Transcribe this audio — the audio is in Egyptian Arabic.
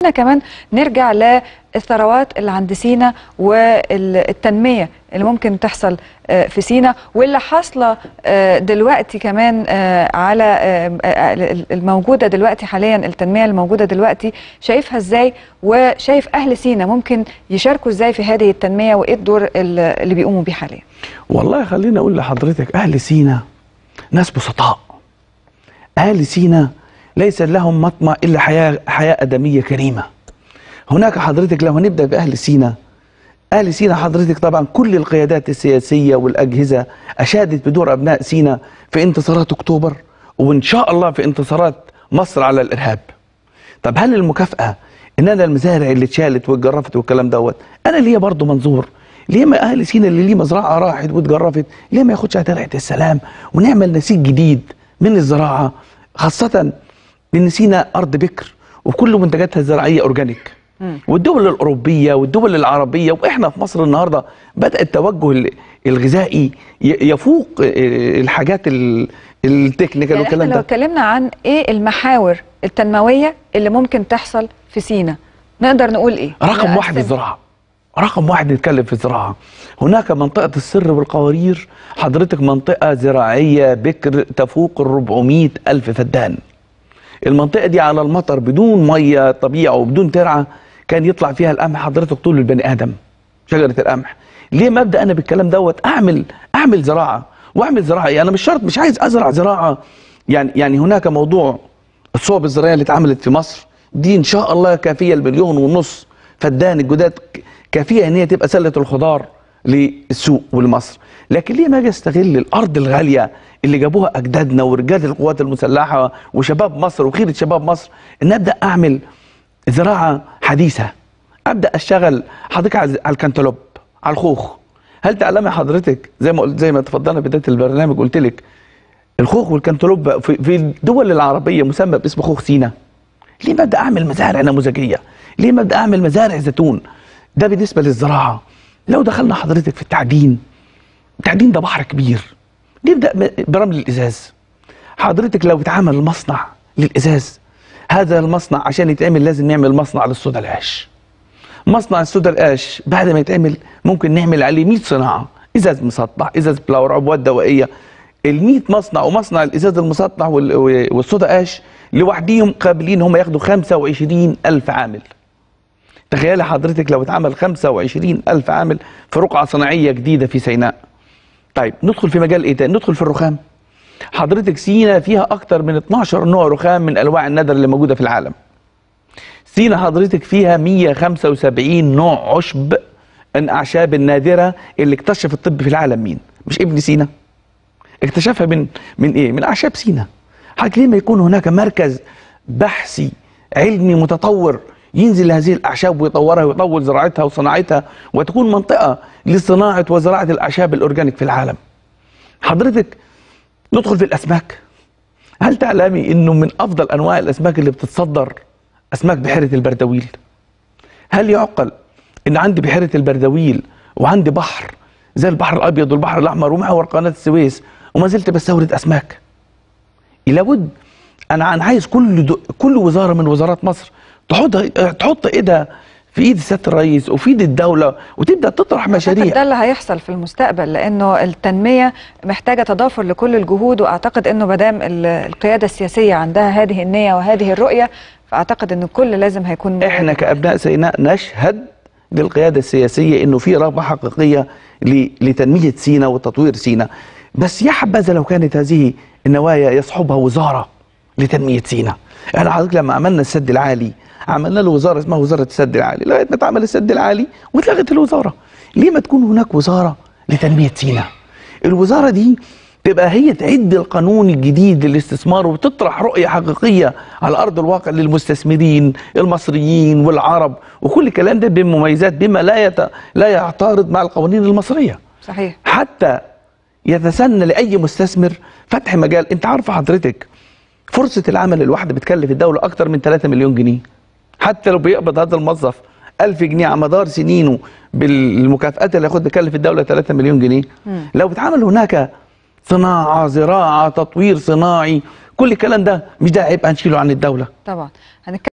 كمان نرجع للثروات اللي عند سينا والتنميه اللي ممكن تحصل آه، في سينا واللي حاصله آه، دلوقتي كمان آه، على آه، آه، الموجوده دلوقتي حاليا التنميه الموجوده دلوقتي شايفها ازاي وشايف اهل سينا ممكن يشاركوا ازاي في هذه التنميه وايه الدور ال- اللي بيقوموا بيه حاليا والله خليني اقول لحضرتك اهل سينا ناس بسطاء اهل سينا ليس لهم مطمع الا حياه حياه ادميه كريمه هناك حضرتك لو هنبدا باهل سينا اهل سينا حضرتك طبعا كل القيادات السياسيه والاجهزه اشادت بدور ابناء سينا في انتصارات اكتوبر وان شاء الله في انتصارات مصر على الارهاب طب هل المكافاه ان انا المزارع اللي اتشالت واتجرفت والكلام دوت انا ليا برضه منظور ليه ما اهل سينا اللي ليه مزرعه راحت واتجرفت ليه ما ياخدش على ترعه السلام ونعمل نسيج جديد من الزراعه خاصه ان سينا ارض بكر وكل منتجاتها الزراعيه اورجانيك والدول الاوروبيه والدول العربيه واحنا في مصر النهارده بدا التوجه ال- الغذائي ي- يفوق آه، الحاجات ال- التكنيكال يعني احنا والكلام لو ده اتكلمنا عن ايه المحاور التنمويه اللي ممكن تحصل في سينا نقدر نقول ايه رقم واحد نقسم. الزراعة رقم واحد نتكلم في الزراعة هناك منطقة السر والقوارير حضرتك منطقة زراعية بكر تفوق ال 400 ألف فدان المنطقة دي على المطر بدون مية طبيعة وبدون ترعة كان يطلع فيها القمح حضرتك طول البني آدم شجرة القمح ليه ما ابدا انا بالكلام دوت اعمل اعمل زراعه واعمل زراعه يعني انا مش شرط مش عايز ازرع زراعه يعني يعني هناك موضوع الصوب الزراعيه اللي اتعملت في مصر دي ان شاء الله كافيه المليون ونص فدان الجداد ك- كافيه ان هي تبقى سله الخضار للسوق ولمصر لكن ليه ما اجي استغل الارض الغاليه اللي جابوها اجدادنا ورجال القوات المسلحه وشباب مصر وخيره شباب مصر ان ابدا اعمل زراعه حديثه ابدا اشتغل حضرتك على على الكنتالوب على الخوخ هل تعلمي حضرتك زي ما قلت زي ما تفضلنا بدايه البرنامج قلت لك الخوخ والكنتالوب في, في الدول العربيه مسمى باسم خوخ سينا ليه ما ابدا اعمل مزارع نموذجيه ليه ما ابدا اعمل مزارع زيتون ده بالنسبه للزراعه لو دخلنا حضرتك في التعدين التعدين ده بحر كبير نبدا ب- برمل الازاز حضرتك لو اتعمل مصنع للازاز هذا المصنع عشان يتعمل لازم نعمل مصنع للصودا القاش مصنع الصودا القاش بعد ما يتعمل ممكن نعمل عليه 100 صناعه ازاز مسطح ازاز بلاور عبوات دوائيه ال 100 مصنع ومصنع الازاز المسطح وال- والصودا قاش لوحديهم قابلين هم ياخدوا 25 الف عامل تخيلي حضرتك لو اتعمل 25 الف عامل في رقعه صناعيه جديده في سيناء طيب ندخل في مجال ايه تاني ندخل في الرخام حضرتك سينا فيها اكتر من 12 نوع رخام من انواع الندر اللي موجوده في العالم سينا حضرتك فيها 175 نوع عشب الاعشاب النادره اللي اكتشف الطب في العالم مين مش ابن سينا اكتشفها من من ايه من اعشاب سينا حضرتك ليه ما يكون هناك مركز بحثي علمي متطور ينزل هذه الاعشاب ويطورها ويطور زراعتها وصناعتها وتكون منطقه لصناعه وزراعه الاعشاب الاورجانيك في العالم حضرتك ندخل في الاسماك هل تعلمي انه من افضل انواع الاسماك اللي بتتصدر اسماك بحيره البردويل هل يعقل ان عندي بحيره البردويل وعندي بحر زي البحر الابيض والبحر الاحمر ومحور قناه السويس وما زلت بستورد اسماك لابد انا انا عايز كل دو كل وزاره من وزارات مصر تحط تحط ايدها في ايد سياده الرئيس وفي ايد الدوله وتبدا تطرح أعتقد مشاريع ده اللي هيحصل في المستقبل لانه التنميه محتاجه تضافر لكل الجهود واعتقد انه مدام ال- القياده السياسيه عندها هذه النيه وهذه الرؤيه فاعتقد ان الكل لازم هيكون احنا كابناء سيناء نشهد للقياده السياسيه انه في رغبه حقيقيه ل- لتنميه سيناء وتطوير سيناء بس يا حبذا لو كانت هذه النوايا يصحبها وزاره لتنميه سيناء احنا حضرتك لما عملنا السد العالي عملنا له وزاره اسمها وزاره السد العالي لغايه ما اتعمل السد العالي واتلغت الوزاره ليه ما تكون هناك وزاره لتنميه سيناء الوزاره دي تبقى هي تعد القانون الجديد للاستثمار وتطرح رؤيه حقيقيه على ارض الواقع للمستثمرين المصريين والعرب وكل الكلام ده بمميزات بما لا يت... لا يعترض مع القوانين المصريه صحيح حتى يتسنى لاي مستثمر فتح مجال انت عارفه حضرتك فرصه العمل الواحده بتكلف الدوله اكتر من 3 مليون جنيه حتى لو بيقبض هذا الموظف 1000 جنيه على مدار سنينه بالمكافآت اللي ياخدها بتكلف الدوله 3 مليون جنيه لو بتعمل هناك صناعه زراعه تطوير صناعي كل الكلام ده مش ده عيب هنشيله عن الدوله طبعا هنتكلم